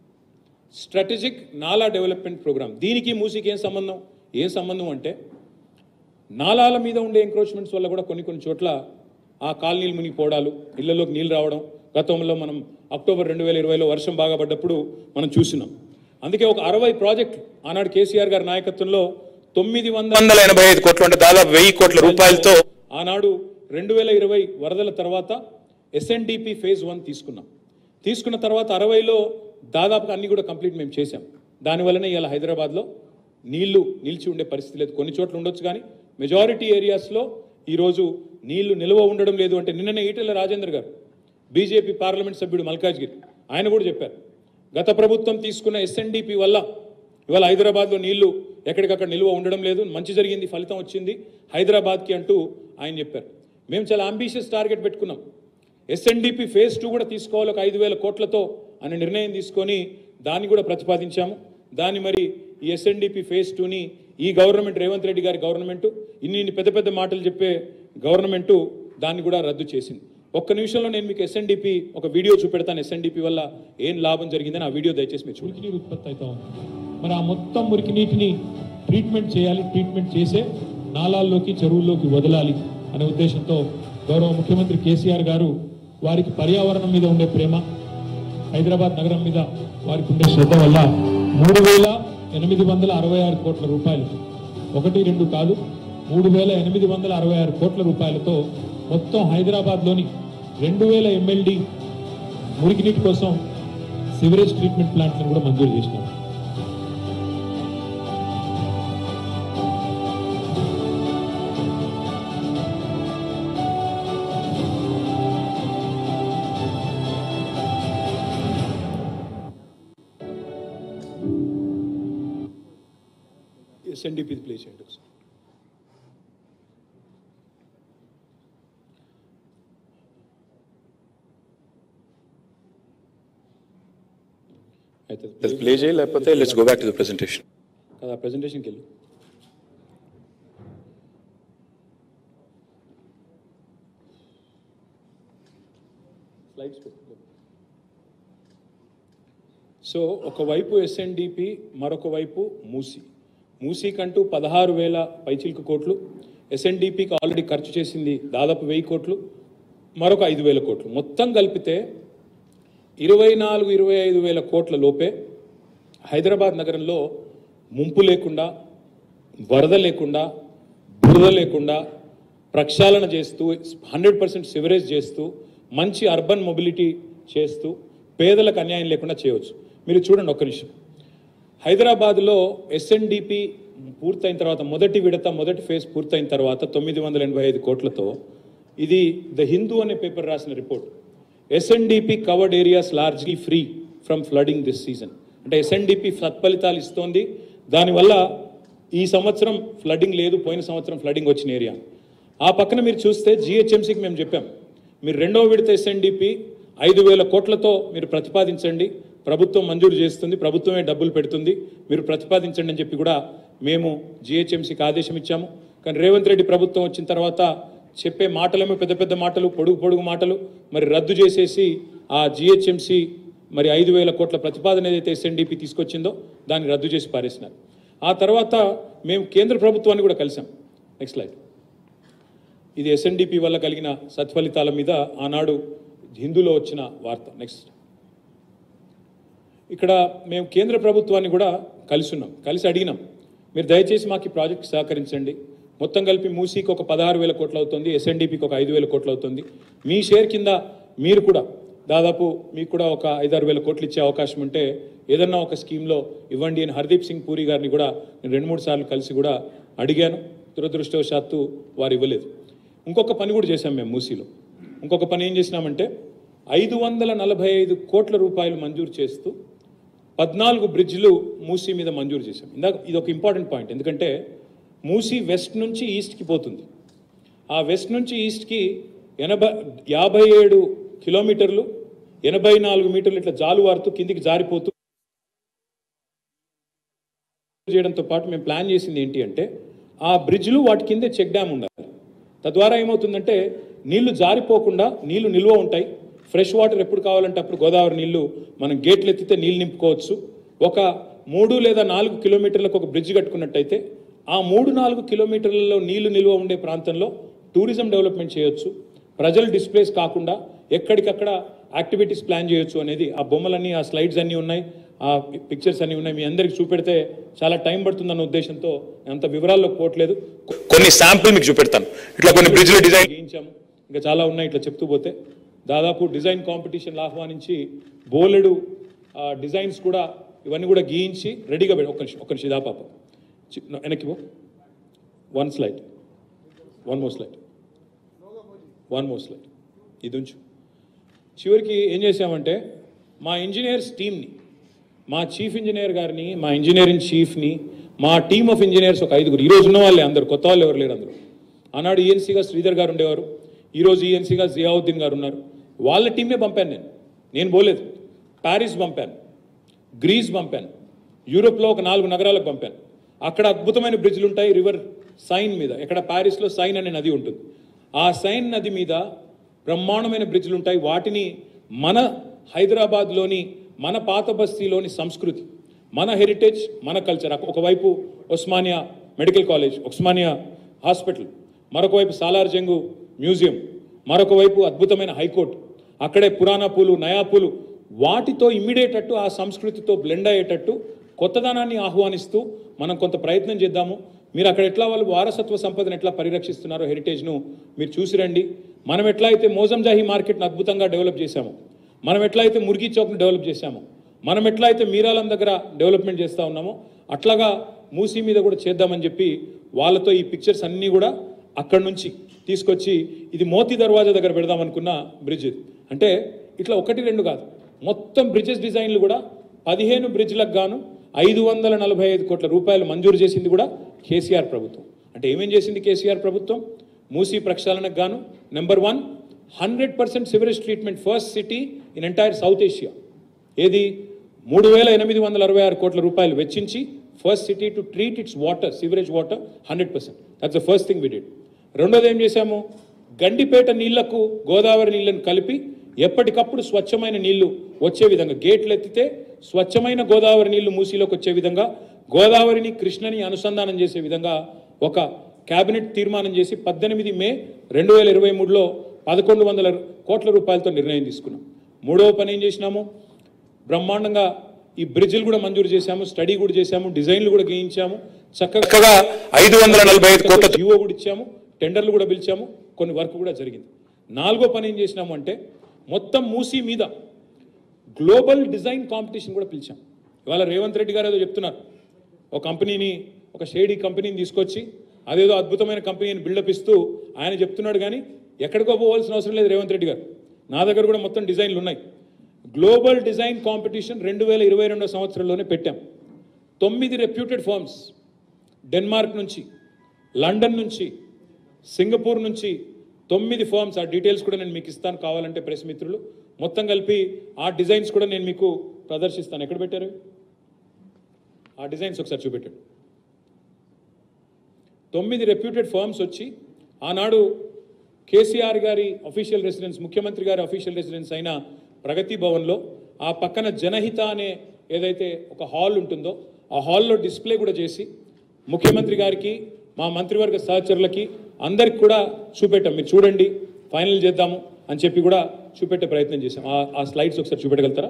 strategic Nala development programme దీనికి మూసీకి ఏం సంబంధం ఏం సంబంధం అంటే నాలాల మీద ఉండే ఎంక్రోచ్మెంట్స్ వల్ల కూడా కొన్ని కొన్ని చోట్ల ఆ కాలనీలు మునిగిపోవడాలు ఇళ్లలోకి నీళ్ళు రావడం గతంలో మనం అక్టోబర్ రెండు వేల ఇరవైలో వర్షం బాగా పడ్డప్పుడు మనం చూసినాం అందుకే ఒక అరవై ప్రాజెక్టులు ఆనాడు కేసీఆర్ గారి నాయకత్వంలో తొమ్మిది వందల వందల ఎనభై ఐదు కోట్లు అంటే దాదాపు వెయ్యి కోట్ల రూపాయలతో ఆ ఆనాడు రెండు వేల ఇరవై వరదల తర్వాత ఎస్ఎన్డిపి ఫేజ్ వన్ తీసుకున్నాం తీసుకున్న తర్వాత అరవైలో దాదాపుగా అన్ని కూడా కంప్లీట్ మేము చేశాం దానివల్లనే ఇవాళ హైదరాబాద్లో నీళ్లు నిలిచి ఉండే పరిస్థితి లేదు కొన్ని చోట్ల ఉండొచ్చు కానీ మెజారిటీ ఏరియాస్లో ఈరోజు నీళ్లు నిల్వ ఉండడం లేదు అంటే నిన్ననే ఈటెల రాజేందర్ గారు బీజేపీ పార్లమెంట్ సభ్యుడు మల్కాజ్గిరి ఆయన కూడా చెప్పారు గత ప్రభుత్వం తీసుకున్న ఎస్ఎన్డిపి వల్ల ఇవాళ హైదరాబాద్లో నీళ్లు ఎక్కడికక్కడ నిల్వ ఉండడం లేదు మంచి జరిగింది ఫలితం వచ్చింది హైదరాబాద్కి అంటూ ఆయన చెప్పారు మేము చాలా అంబిషియస్ టార్గెట్ పెట్టుకున్నాం ఎస్ఎన్డిపి ఫేజ్ టూ కూడా తీసుకోవాలి ఒక ఐదు వేల కోట్లతో అనే నిర్ణయం తీసుకొని దాన్ని కూడా ప్రతిపాదించాము దాన్ని మరి ఈ ఎస్ఎన్డిపి ఫేజ్ టూని ఈ గవర్నమెంట్ రేవంత్ రెడ్డి గారి గవర్నమెంట్ ఇన్ని ఇన్ని పెద్ద పెద్ద మాటలు చెప్పే గవర్నమెంట్ దాన్ని కూడా రద్దు చేసింది ఒక్క నిమిషంలో నేను మీకు ఎస్ఎన్డిపి ఒక వీడియో చూపెడతాను ఎస్ఎన్డిపి వల్ల ఏం లాభం జరిగిందని ఆ వీడియో దయచేసి మీరు చూడండి మురికి నీరు ఉత్పత్తి అవుతా ఉంది మరి ఆ మొత్తం మురికి నీటిని ట్రీట్మెంట్ చేయాలి ట్రీట్మెంట్ చేసే నాలాల్లోకి చెరువుల్లోకి వదలాలి అనే ఉద్దేశంతో గౌరవ ముఖ్యమంత్రి కేసీఆర్ గారు వారికి పర్యావరణం మీద ఉండే ప్రేమ హైదరాబాద్ నగరం మీద వారికి ఉండే శ్రద్ధ వల్ల మూడు వేల ఎనిమిది వందల అరవై ఆరు కోట్ల రూపాయలు ఒకటి రెండు కాదు మూడు వేల ఎనిమిది వందల అరవై ఆరు కోట్ల రూపాయలతో మొత్తం హైదరాబాద్లోని రెండు వేల ఎంఎల్డి మురికినీటి కోసం సివరేజ్ ట్రీట్మెంట్ ప్లాంట్లను కూడా మంజూరు చేసినాం ఎస్ఎన్డిపి ప్లే చేయండి ఒకసారి అయితే అది ప్లే చేయి లేకపోతే let's go back to the presentation కదా ప్రెజెంటేషన్కి వెళ్ళు స్లైడ్స్ పెట్టు సో ఒకవైపు ఎస్ఎన్డిపి మరొక వైపు మూసి మూసీకంటూ పదహారు వేల పైచిల్కు కోట్లు ఎస్ఎన్డిపికి ఆల్రెడీ ఖర్చు చేసింది దాదాపు వెయ్యి కోట్లు మరొక ఐదు వేల కోట్లు మొత్తం కలిపితే ఇరవై నాలుగు ఇరవై ఐదు వేల కోట్ల లోపే హైదరాబాద్ నగరంలో ముంపు లేకుండా వరద లేకుండా బురద లేకుండా ప్రక్షాళన చేస్తూ హండ్రెడ్ పర్సెంట్ సివరేజ్ చేస్తూ మంచి అర్బన్ మొబిలిటీ చేస్తూ పేదలకు అన్యాయం లేకుండా చేయవచ్చు మీరు చూడండి ఒక్క నిమిషం హైదరాబాద్లో ఎస్ఎన్డిపి పూర్తయిన తర్వాత మొదటి విడత మొదటి ఫేజ్ పూర్తయిన తర్వాత తొమ్మిది వందల ఎనభై ఐదు కోట్లతో ఇది ద హిందూ అనే పేపర్ రాసిన report SNDP covered areas largely free from flooding this season అంటే ఎస్ఎన్డిపి సత్ఫలితాలు ఇస్తోంది దానివల్ల ఈ సంవత్సరం ఫ్లడింగ్ లేదు పోయిన సంవత్సరం ఫ్లడింగ్ వచ్చిన ఏరియా ఆ పక్కన మీరు చూస్తే జిహెచ్ఎంసీకి మేము చెప్పాం మీరు రెండవ విడత ఎస్ఎన్డిపి ఐదు వేల కోట్లతో మీరు ప్రతిపాదించండి ప్రభుత్వం మంజూరు చేస్తుంది ప్రభుత్వమే డబ్బులు పెడుతుంది మీరు ప్రతిపాదించండి అని చెప్పి కూడా మేము జిహెచ్ఎంసీకి ఆదేశం ఇచ్చాము కానీ రేవంత్ రెడ్డి ప్రభుత్వం వచ్చిన తర్వాత చెప్పే మాటలేమో పెద్ద పెద్ద మాటలు పొడుగు పొడుగు మాటలు మరి రద్దు చేసేసి ఆ జిహెచ్ఎంసీ మరి ఐదు వేల కోట్ల ప్రతిపాదన ఏదైతే ఎస్ఎన్డిపి తీసుకొచ్చిందో దాన్ని రద్దు చేసి పారేసినారు ఆ తర్వాత మేము కేంద్ర ప్రభుత్వాన్ని కూడా కలిసాం నెక్స్ట్ స్లైడ్ ఇది ఎస్ఎన్డిపి వల్ల కలిగిన సత్ఫలితాల మీద ఆనాడు హిందూలో వచ్చిన వార్త నెక్స్ట్ ఇక్కడ మేము కేంద్ర ప్రభుత్వాన్ని కూడా కలిసి ఉన్నాం కలిసి అడిగినాం మీరు దయచేసి మాకు ఈ ప్రాజెక్ట్ సహకరించండి మొత్తం కలిపి మూసీకి ఒక పదహారు వేల కోట్లు అవుతుంది ఎస్ఎన్డిపికి ఒక ఐదు వేల కోట్లు అవుతుంది మీ షేర్ కింద మీరు కూడా దాదాపు మీకు కూడా ఒక ఐదారు వేల కోట్లు ఇచ్చే అవకాశం ఉంటే ఏదన్నా ఒక స్కీమ్లో ఇవ్వండి అని హర్దీప్ సింగ్ పూరి గారిని కూడా నేను రెండు మూడు సార్లు కలిసి కూడా అడిగాను దురదృష్టవశాత్తు వారు ఇవ్వలేదు ఇంకొక పని కూడా చేశాం మేము మూసీలో ఇంకొక పని ఏం చేసినామంటే ఐదు వందల నలభై ఐదు కోట్ల రూపాయలు మంజూరు చేస్తూ పద్నాలుగు బ్రిడ్జ్లు మూసీ మీద మంజూరు చేశాం ఇందాక ఇది ఒక ఇంపార్టెంట్ పాయింట్ ఎందుకంటే మూసీ వెస్ట్ నుంచి ఈస్ట్కి పోతుంది ఆ వెస్ట్ నుంచి ఈస్ట్కి ఎనభై యాభై ఏడు కిలోమీటర్లు ఎనభై నాలుగు మీటర్లు ఇట్లా జాలువారుతూ కిందికి జారిపోతూ చేయడంతో పాటు మేము ప్లాన్ చేసింది ఏంటి అంటే ఆ బ్రిడ్జ్లు వాటి కిందే చెక్ డ్యామ్ ఉండాలి తద్వారా ఏమవుతుందంటే నీళ్లు జారిపోకుండా నీళ్లు నిల్వ ఉంటాయి ఫ్రెష్ వాటర్ ఎప్పుడు కావాలంటే అప్పుడు గోదావరి నీళ్లు మనం గేట్లు ఎత్తితే నీళ్ళు నింపుకోవచ్చు ఒక మూడు లేదా నాలుగు కిలోమీటర్లకు ఒక బ్రిడ్జ్ కట్టుకున్నట్టయితే ఆ మూడు నాలుగు కిలోమీటర్లలో నీళ్లు నిల్వ ఉండే ప్రాంతంలో టూరిజం డెవలప్మెంట్ చేయొచ్చు ప్రజలు డిస్ప్లేస్ కాకుండా ఎక్కడికక్కడ యాక్టివిటీస్ ప్లాన్ చేయొచ్చు అనేది ఆ బొమ్మలన్నీ ఆ స్లైడ్స్ అన్నీ ఉన్నాయి ఆ పిక్చర్స్ అన్ని ఉన్నాయి మీ అందరికి చూపెడితే చాలా టైం పడుతుందన్న ఉద్దేశంతో నేను అంత వివరాల్లోకి పోవట్లేదు కొన్ని శాంపుల్ మీకు చూపెడతాను ఇట్లా కొన్ని బ్రిడ్జ్ల డిజైన్ గీయించాము ఇంకా చాలా ఉన్నాయి ఇట్లా చెప్తూ పోతే దాదాపు డిజైన్ కాంపిటీషన్లు ఆహ్వానించి బోలెడు ఆ, డిజైన్స్ కూడా ఇవన్నీ కూడా గీయించి రెడీగా పెట్టి ఒక్క నిమిషం ఒక్క నిమిషం ఇదా పాప చి- నా- వెనక్కి పో one slide one more slide one more slide ఇది ఉంచు చివరికి ఏం చేసామంటే మా ఇంజనీర్స్ టీమ్ని మా చీఫ్ ఇంజనీర్ గారిని మా ఇంజనీరింగ్ చీఫ్ని మా టీమ్ ఆఫ్ ఇంజనీర్స్ ఒక ఐదుగురు ఈ రోజు ఉన్న వాళ్ళే అందరు కొత్త వాళ్ళు ఎవరు లేరు అందరూ ఆనాడు ఈఎన్సీగా శ్రీధర్ గారు ఉండేవారు ఈరోజు ఈఎన్సీగా జియావుద్దీన్ గారు ఉన్నారు వాళ్ళ టీమే పంపాను నేను నేను పోలేదు ప్యారిస్ పంపాను గ్రీస్ పంపాను యూరోప్లో ఒక నాలుగు నగరాలకు పంపాను అక్కడ అద్భుతమైన బ్రిడ్జ్లు ఉంటాయి రివర్ సైన్ మీద ఇక్కడ ప్యారిస్లో సైన్ అనే నది ఉంటుంది ఆ సైన్ నది మీద బ్రహ్మాండమైన బ్రిడ్జ్లు ఉంటాయి వాటిని మన హైదరాబాద్లోని మన పాత బస్తీలోని సంస్కృతి మన హెరిటేజ్ మన కల్చర్ ఒకవైపు Osmania medical college Osmania hospital మరొక వైపు సాలార్ జంగు మ్యూజియం మరొక వైపు అద్భుతమైన హైకోర్టు అక్కడే పురాణా పూలు నయా పూలు వాటితో ఇమ్మీడియేటట్టు ఆ సంస్కృతితో బ్లెండ్ అయ్యేటట్టు కొత్తదనాన్ని ఆహ్వానిస్తూ మనం కొంత ప్రయత్నం చేద్దాము మీరు అక్కడ ఎట్లా వాళ్ళు వారసత్వ సంపదను ఎట్లా పరిరక్షిస్తున్నారో హెరిటేజ్ను మీరు చూసి రండి మనం ఎట్లా అయితే మోజంజాహి మార్కెట్ను అద్భుతంగా డెవలప్ చేశామో మనం ఎట్లా అయితే మురిగి చౌక్ను డెవలప్ చేశామో మనం ఎట్లా అయితే మీరాలం దగ్గర డెవలప్మెంట్ చేస్తూ ఉన్నామో అట్లాగా మూసీ మీద కూడా చేద్దామని చెప్పి వాళ్ళతో ఈ పిక్చర్స్ అన్నీ కూడా అక్కడి నుంచి తీసుకొచ్చి ఇది మోతీ దర్వాజా దగ్గర పెడదామనుకున్న బ్రిడ్జ్ ఇది అంటే ఇట్లా ఒకటి రెండు కాదు మొత్తం బ్రిడ్జెస్ డిజైన్లు కూడా పదిహేను బ్రిడ్జ్లకు గాను ఐదు వందల నలభై ఐదు కోట్ల రూపాయలు మంజూరు చేసింది కూడా కేసీఆర్ ప్రభుత్వం అంటే ఏమేం చేసింది కేసీఆర్ ప్రభుత్వం మూసీ ప్రక్షాళనకు గాను number one hundred percent sewerage treatment first city in entire south Asia ఏది మూడు వేల ఎనిమిది వందల అరవై ఆరు కోట్ల రూపాయలు వెచ్చించి first city to treat its water sewerage water hundred percent that's the first thing we did రెండోది ఏం చేశాము గండిపేట నీళ్లకు గోదావరి నీళ్లను కలిపి ఎప్పటికప్పుడు స్వచ్ఛమైన నీళ్లు వచ్చే విధంగా గేట్లు ఎత్తితే స్వచ్ఛమైన గోదావరి నీళ్లు మూసీలోకి వచ్చే విధంగా గోదావరిని కృష్ణని అనుసంధానం చేసే విధంగా ఒక కేబినెట్ తీర్మానం చేసి పద్దెనిమిది మే రెండు వేల ఇరవై మూడులో పదకొండు వందల కోట్ల రూపాయలతో నిర్ణయం తీసుకున్నాం మూడవ పని ఏం చేసినాము బ్రహ్మాండంగా ఈ బ్రిడ్జిలు కూడా మంజూరు చేశాము స్టడీ కూడా చేశాము డిజైన్లు కూడా గీయించాము చక్కగా చక్కగా ఐదు వందల నలభై ఐదు కోట్ల జీవో కూడా ఇచ్చాము టెండర్లు కూడా పిలిచాము కొన్ని వర్క్ కూడా జరిగింది నాలుగో పని ఏం చేసినాము అంటే మొత్తం మూసీ మీద గ్లోబల్ డిజైన్ కాంపిటీషన్ కూడా పిలిచాం ఇవాళ రేవంత్ రెడ్డి గారు ఏదో చెప్తున్నారు ఒక కంపెనీని ఒక షేడీ కంపెనీని తీసుకొచ్చి అదేదో అద్భుతమైన కంపెనీని బిల్డప్ ఇస్తూ ఆయన చెప్తున్నాడు కానీ ఎక్కడికో పోవాల్సిన అవసరం లేదు రేవంత్ రెడ్డి గారు నా దగ్గర కూడా మొత్తం డిజైన్లు ఉన్నాయి గ్లోబల్ డిజైన్ కాంపిటీషన్ రెండు వేల ఇరవై రెండో సంవత్సరంలోనే పెట్టాం తొమ్మిది రెప్యూటెడ్ ఫర్మ్స్ డెన్మార్క్ నుంచి లండన్ నుంచి సింగపూర్ నుంచి తొమ్మిది ఫర్మ్స్ ఆ డీటెయిల్స్ కూడా నేను మీకు ఇస్తాను కావాలంటే ప్రెస్ మిత్రులు మొత్తం కలిపి ఆ డిజైన్స్ కూడా నేను మీకు ప్రదర్శిస్తాను ఎక్కడ పెట్టారు ఆ డిజైన్స్ ఒకసారి చూపెట్టాడు తొమ్మిది రెప్యూటెడ్ ఫర్మ్స్ వచ్చి ఆనాడు కేసీఆర్ గారి అఫీషియల్ రెసిడెన్స్ ముఖ్యమంత్రి గారి అఫీషియల్ రెసిడెన్స్ అయిన ప్రగతి భవన్లో ఆ పక్కన జనహిత అనే ఏదైతే ఒక హాల్ ఉంటుందో ఆ హాల్లో డిస్ప్లే కూడా చేసి ముఖ్యమంత్రి గారికి మా మంత్రివర్గ సహచరులకి అందరికి కూడా చూపెట్టాం మీరు చూడండి ఫైనల్ చేద్దాము అని చెప్పి కూడా చూపెట్టే ప్రయత్నం చేశాం ఆ- ఆ స్లైడ్స్ ఒకసారి చూపెట్టగలుగుతారా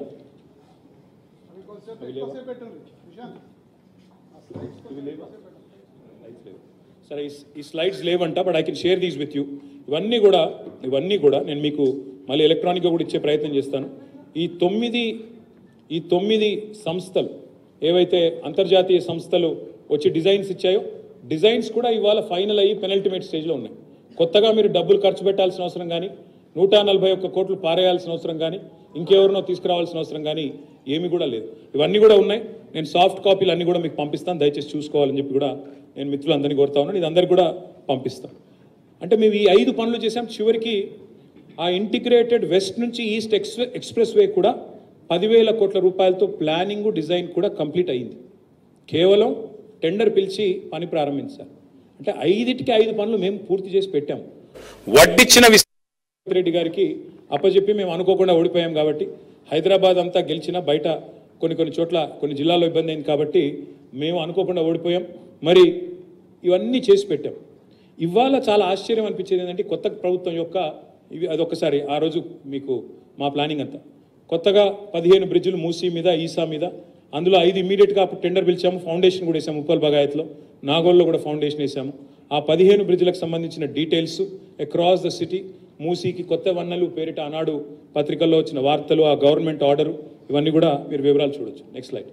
సరే ఈ- ఈ స్లైడ్స్ లేవంట but I can share these with you ఇవన్నీ కూడా ఇవన్నీ కూడా నేను మీకు మళ్ళీ ఎలక్ట్రానిక్గా కూడా ఇచ్చే ప్రయత్నం చేస్తాను ఈ తొమ్మిది ఈ తొమ్మిది సంస్థలు ఏవైతే అంతర్జాతీయ సంస్థలు వచ్చి డిజైన్స్ ఇచ్చాయో డిజైన్స్ కూడా ఇవాళ ఫైనల్ అయ్యి పెనల్టిమేట్ స్టేజ్లో ఉన్నాయి కొత్తగా మీరు డబ్బులు ఖర్చు పెట్టాల్సిన అవసరం కానీ నూట నలభై ఒక్క కోట్లు పారేయాల్సిన అవసరం కానీ ఇంకెవరినో తీసుకురావాల్సిన అవసరం కానీ ఏమీ కూడా లేదు ఇవన్నీ కూడా ఉన్నాయి నేను సాఫ్ట్ కాపీలు అన్నీ కూడా మీకు పంపిస్తాను దయచేసి చూసుకోవాలని చెప్పి కూడా నేను మిత్రులందరినీ కోరుతా ఉన్నాను ఇది అందరికి కూడా పంపిస్తాను అంటే మేము ఈ ఐదు పనులు చేసాం చివరికి ఆ ఇంటిగ్రేటెడ్ వెస్ట్ నుంచి ఈస్ట్ ఎక్స్ ఎక్స్ప్రెస్ వే కూడా పదివేల కోట్ల రూపాయలతో ప్లానింగ్ డిజైన్ కూడా కంప్లీట్ అయ్యింది కేవలం టెండర్ పిలిచి పని ప్రారంభించారు అంటే ఐదిటికి ఐదు పనులు మేము పూర్తి చేసి పెట్టాము వడ్డిచ్చిన విస్- రెడ్డి గారికి అప్పచెప్పి మేము అనుకోకుండా ఓడిపోయాం కాబట్టి హైదరాబాద్ అంతా గెలిచినా బయట కొన్ని కొన్ని చోట్ల కొన్ని జిల్లాల్లో ఇబ్బంది అయింది కాబట్టి మేము అనుకోకుండా ఓడిపోయాం మరి ఇవన్నీ చేసి పెట్టాం ఇవాళ చాలా ఆశ్చర్యం అనిపించేది ఏంటంటే కొత్త ప్రభుత్వం యొక్క ఇవి అదొకసారి ఆ రోజు మీకు మా ప్లానింగ్ అంతా కొత్తగా పదిహేను బ్రిడ్జిలు మూసీ మీద ఈసా మీద అందులో ఐదు ఇమీడియట్గా అప్పుడు టెండర్ పిలిచాము ఫౌండేషన్ కూడా వేసాము ఉప్పల్ బగాయత్లో నాగోల్లో కూడా ఫౌండేషన్ వేసాము ఆ పదిహేను బ్రిడ్జ్లకు సంబంధించిన డీటెయిల్స్ అక్రాస్ ద సిటీ మూసీకి కొత్త వన్నెలు పేరిట ఆనాడు పత్రికల్లో వచ్చిన వార్తలు ఆ గవర్నమెంట్ ఆర్డర్ ఇవన్నీ కూడా మీరు వివరాలు చూడొచ్చు నెక్స్ట్ స్లైడ్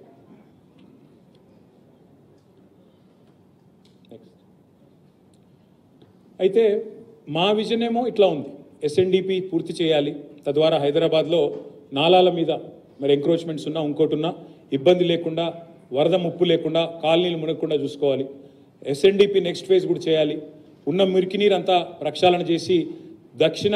అయితే మా విజన్ ఏమో ఇట్లా ఉంది ఎస్ఎన్డిపి పూర్తి చేయాలి తద్వారా హైదరాబాద్లో నాలాల మీద మరి ఎంక్రోచ్మెంట్స్ ఉన్నా ఇంకోటి ఉన్నా ఇబ్బంది లేకుండా వరద ముప్పు లేకుండా కాలనీలు మునగకుండా చూసుకోవాలి ఎస్ఎన్డిపి నెక్స్ట్ ఫేజ్ కూడా చేయాలి ఉన్న మురికి నీరు అంతా ప్రక్షాళన చేసి దక్షిణ